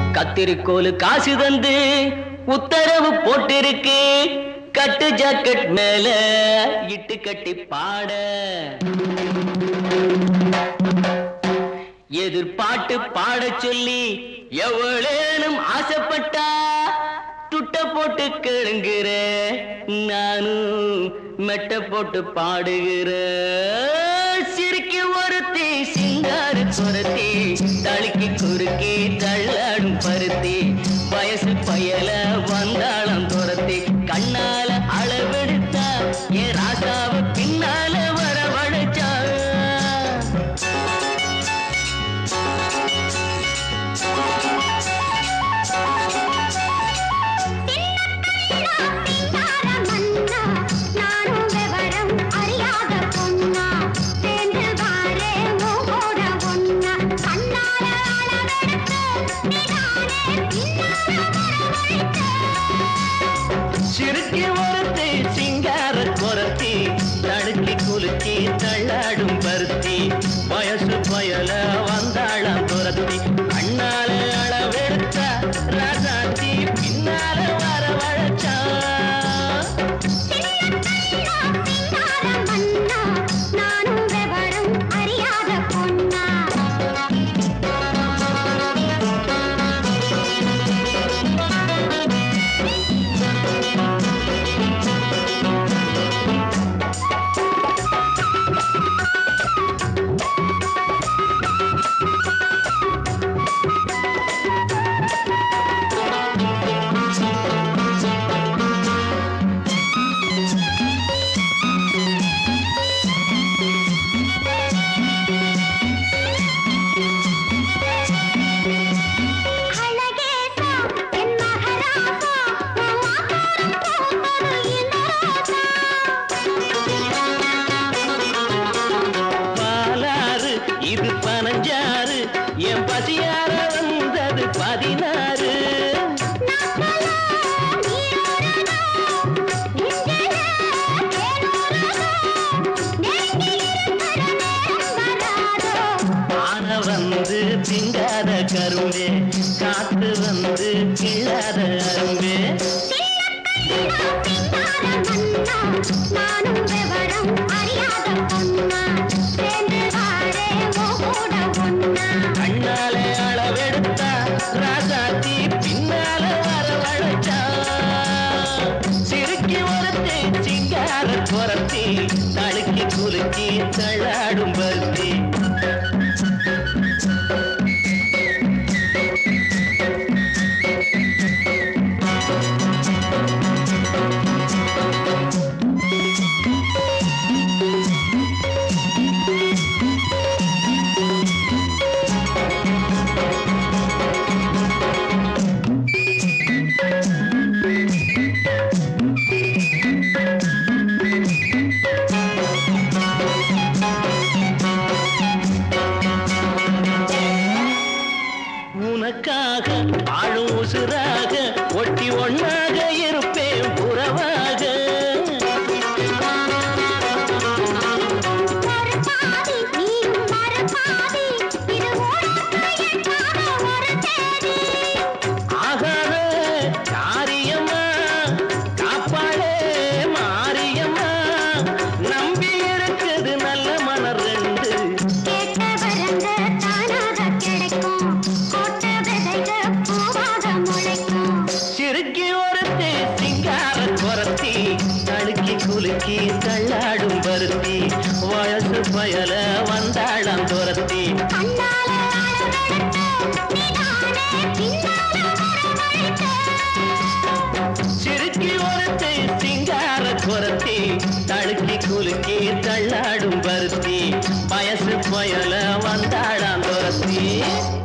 கத்திரிக்கோலு காசு தந்து உத்தரவு போட்டிருக்கு கட்டு ஜாக்கெட் மேல இட்டு கட்டி பாட எதிர்பாட்டு பாடச் சொல்லி எவ்வளேனும் ஆசைப்பட்டா துட்ட போட்டு கேளுங்கிற நானும் மெட்ட போட்டு பாடுகிற சிரிக்கு ஒருத்தி சிங்காரு குரத்தி தழுக்கி குறுக்கி தள்ளாடும் பருத்தி வயசு பயல வந்தாளம் துரத்தி கண்ணால அளவெடுத்தா ஏ ராசாவ பின்னால வரவழைச்சா சிறுக்கி ஒருத்தி சிங்கார குரத்தி தடுக்கி குலுக்கி தள்ளாடும் பருத்தி வயசு பயல வந்தாளாம் துரத்தி அண்ணால அளவெடுத்த ராசாத்தி பின்னால வரவழைச்சா பாலாறு இது பனஞ்சாறு என் பசியார வந்தது பதினாறு ஆன வந்து திங்காத கரும்பே காத்து வந்து கிள்ளாத அரும்பே நானும் விவரம் அறியாத பொண்ணா சேர்ந்து வாழே கூட ஒன்னா கண்ணாலே அளவெடுத்தா ராசாத்தி பின்னால வரவழைச்சா சிறுக்கி ஒருத்தி சிங்கார குரத்தி தழுக்கி குலுக்கி தள்ளாடும் பருத்தி உனக்காக ஆளும் உசுராக ஒட்டி ஒன்னாக இருப்பேன் புறவாக மறுபாதி நீயும் மறுபாதி இது ஓடாத ஒரு தேதி ஆகாத காரியம்மா காப்பாளே மாரியம்மா நம்பி இருக்குது நல்ல மனர் ரெண்டு கேட்ட வரங்க தானாக கிடைக்கும் கோட்ட விதைக பூவாக முளைக்கும் சிறுக்கி ஒருத்தி சிங்கார குரத்தி தழுக்கி குலுக்கி தள்ளாடும் பருத்தி வயசு பயல வந்தாளம் துரத்தி கண்ணால அளவெடுத்து நீதானே பின்னால வரவழைத்த சிறுக்கி ஒருத்தி சிங்கார குரத்தி தழுக்கி குலுக்கி தள்ளாடும் பருத்தி வயசு பயல வந்தாளாம் துரத்தி